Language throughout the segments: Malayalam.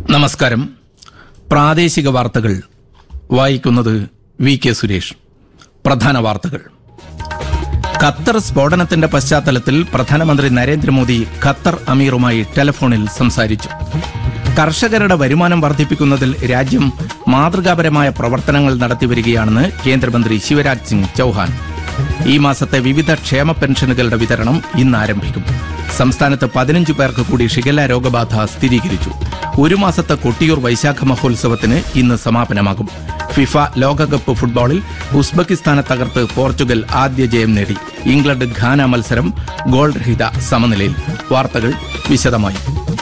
നമസ്കാരം പ്രാദേശിക വാർത്തകൾ വായിക്കുന്നത് വി കെ സുരേഷ് പ്രധാന വാർത്തകൾ ഖത്തർ സ്ഫോടനത്തിന്റെ പശ്ചാത്തലത്തിൽ പ്രധാനമന്ത്രി നരേന്ദ്രമോദി ഖത്തർ അമീറുമായി ടെലഫോണിൽ സംസാരിച്ചു കർഷകരുടെ വരുമാനം വർദ്ധിപ്പിക്കുന്നതിൽ രാജ്യം മാതൃകാപരമായ പ്രവർത്തനങ്ങൾ നടത്തിവരികയാണെന്ന് കേന്ദ്രമന്ത്രി ശിവരാജ് സിംഗ് ചൌഹാൻ ഈ മാസത്തെ വിവിധ ക്ഷേമ പെൻഷനുകളുടെ വിതരണം ഇന്ന് ആരംഭിക്കും സംസ്ഥാനത്ത് പതിനഞ്ച് പേർക്ക് കൂടി ഷിഗല്ല രോഗബാധ സ്ഥിരീകരിച്ചു ഒരു മാസത്തെ കൊട്ടിയൂർ വൈശാഖ മഹോത്സവത്തിന് ഇന്ന് സമാപനമാകും ഫിഫ ലോകകപ്പ് ഫുട്ബോളിൽ ഉസ്ബെക്കിസ്ഥാനെ തകർത്ത് പോർച്ചുഗൽ ആദ്യ ജയം നേടി ഇംഗ്ലണ്ട് ഘാന മത്സരം ഗോൾ രഹിത സമനിലയിൽ വാർത്തകൾ വിശദമായി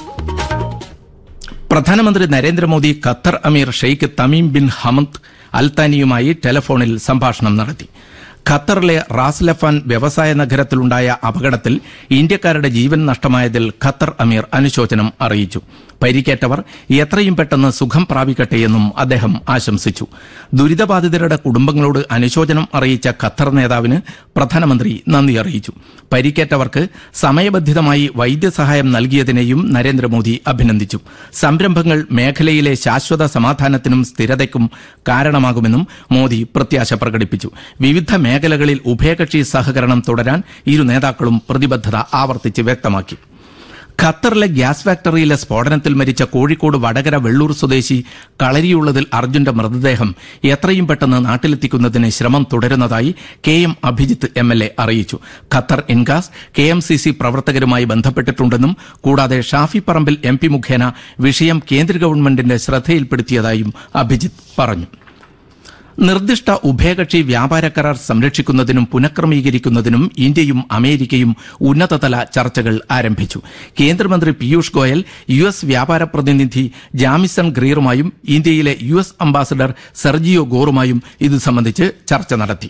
പ്രധാനമന്ത്രി നരേന്ദ്രമോദി ഖത്തർ അമീർ ഷെയ്ഖ് തമീം ബിൻ ഹമദ് അൽത്താനിയുമായി ടെലഫോണിൽ സംഭാഷണം നടത്തി ഖത്തറിലെ റാസ്ലഫാൻ വ്യവസായ നഗരത്തിലുണ്ടായ അപകടത്തിൽ ഇന്ത്യക്കാരുടെ ജീവൻ നഷ്ടമായതിൽ ഖത്തർ അമീർ അനുശോചനം അറിയിച്ചു പരിക്കേറ്റവർ എത്രയും പെട്ടെന്ന് സുഖം പ്രാപിക്കട്ടെയെന്നും അദ്ദേഹം ആശംസിച്ചു ദുരിതബാധിതരുടെ കുടുംബങ്ങളോട് അനുശോചനം അറിയിച്ച ഖത്തർ നേതാവിന് പ്രധാനമന്ത്രി നന്ദി അറിയിച്ചു പരിക്കേറ്റവർക്ക് സമയബന്ധിതമായി വൈദ്യസഹായം നൽകിയതിനെയും നരേന്ദ്രമോദി അഭിനന്ദിച്ചു സംരംഭങ്ങൾ മേഖലയിലെ ശാശ്വത സമാധാനത്തിനും സ്ഥിരതയ്ക്കും കാരണമാകുമെന്നും മോദി പ്രത്യാശ പ്രകടിപ്പിച്ചു വിവിധ മേഖലകളിൽ ഉഭയകക്ഷി സഹകരണം തുടരാൻ ഇരു നേതാക്കളും പ്രതിബദ്ധത ആവർത്തിച്ച് വ്യക്തമാക്കി ഖത്തറിലെ ഗ്യാസ് ഫാക്ടറിയിലെ സ്ഫോടനത്തിൽ മരിച്ച കോഴിക്കോട് വടകര വെള്ളൂർ സ്വദേശി കളരിയുള്ളതിൽ അർജുന്റെ മൃതദേഹം എത്രയും പെട്ടെന്ന് നാട്ടിലെത്തിക്കുന്നതിന് ശ്രമം തുടരുന്നതായി K M Abhijith M L A അറിയിച്ചു Qatar INCAS K M C C പ്രവർത്തകരുമായി ബന്ധപ്പെട്ടിട്ടുണ്ടെന്നും കൂടാതെ ഷാഫി പറമ്പിൽ എം പി മുഖേന വിഷയം കേന്ദ്ര ഗവൺമെന്റിന്റെ ശ്രദ്ധയിൽപ്പെടുത്തിയതായും അഭിജിത്ത് പറഞ്ഞു നിർദ്ദിഷ്ട ഉഭയകക്ഷി വ്യാപാര കരാർ സംരക്ഷിക്കുന്നതിനും പുനഃക്രമീകരിക്കുന്നതിനും ഇന്ത്യയും അമേരിക്കയും ഉന്നതതല ചർച്ചകൾ ആരംഭിച്ചു കേന്ദ്രമന്ത്രി പീയൂഷ് ഗോയൽ യു എസ് വ്യാപാര പ്രതിനിധി ജാമിസൺ ഗ്രീറുമായും ഇന്ത്യയിലെ യു എസ് അംബാസഡർ സെർജിയോ ഗോറുമായും ഇത് സംബന്ധിച്ച് ചർച്ച നടത്തി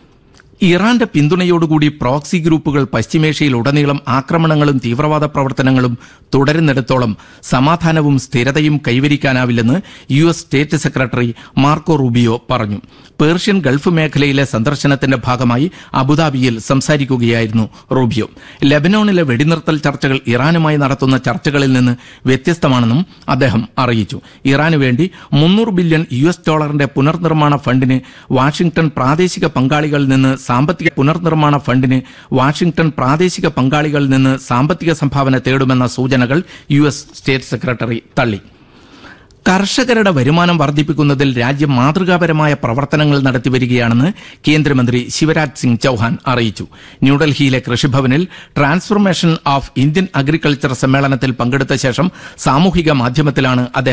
ഇറാന്റെ പിന്തുണയോടുകൂടി പ്രോക്സി ഗ്രൂപ്പുകൾ പശ്ചിമേഷ്യയിലുടനീളം ആക്രമണങ്ങളും തീവ്രവാദ പ്രവർത്തനങ്ങളും തുടരുന്നിടത്തോളം സമാധാനവും സ്ഥിരതയും കൈവരിക്കാനാവില്ലെന്ന് U S state secretary Marco Rubio പറഞ്ഞു പേർഷ്യൻ ഗൾഫ് മേഖലയിലെ സന്ദർശനത്തിന്റെ ഭാഗമായി അബുദാബിയിൽ സംസാരിക്കുകയായിരുന്നു റൂബിയോ ലെബനോണിലെ വെടിനിർത്തൽ ചർച്ചകൾ ഇറാനുമായി നടത്തുന്ന ചർച്ചകളിൽ നിന്ന് വ്യത്യസ്തമാണെന്നും അദ്ദേഹം അറിയിച്ചു ഇറാന് വേണ്ടി മുന്നൂറ് ബില്യൺ യു എസ് ഡോളറിന്റെ പുനർനിർമ്മാണ ഫണ്ടിന് വാഷിംഗ്ടൺ പ്രാദേശിക പങ്കാളികളിൽ നിന്ന് സാമ്പത്തിക പുനർനിർമ്മാണ ഫണ്ടിന് വാഷിംഗ്ടൺ പ്രാദേശിക പങ്കാളികളിൽ നിന്ന് സാമ്പത്തിക സംഭാവന തേടുമെന്ന സൂചനകൾ യു എസ് സ്റ്റേറ്റ് സെക്രട്ടറി തള്ളി കർഷകരുടെ വരുമാനം വർദ്ധിപ്പിക്കുന്നതിൽ രാജ്യം മാതൃകാപരമായ പ്രവർത്തനങ്ങൾ നടത്തിവരികയാണെന്ന് കേന്ദ്രമന്ത്രി ശിവരാജ് സിംഗ് ചൌഹാൻ അറിയിച്ചു ന്യൂഡൽഹിയിലെ കൃഷിഭവനിൽ ട്രാൻസ്ഫോർമേഷൻ ഓഫ് ഇന്ത്യൻ അഗ്രികൾച്ചർ സമ്മേളനത്തിൽ പങ്കെടുത്ത ശേഷം സാമൂഹിക മാധ്യമത്തിലാണ് അദ്ദേഹം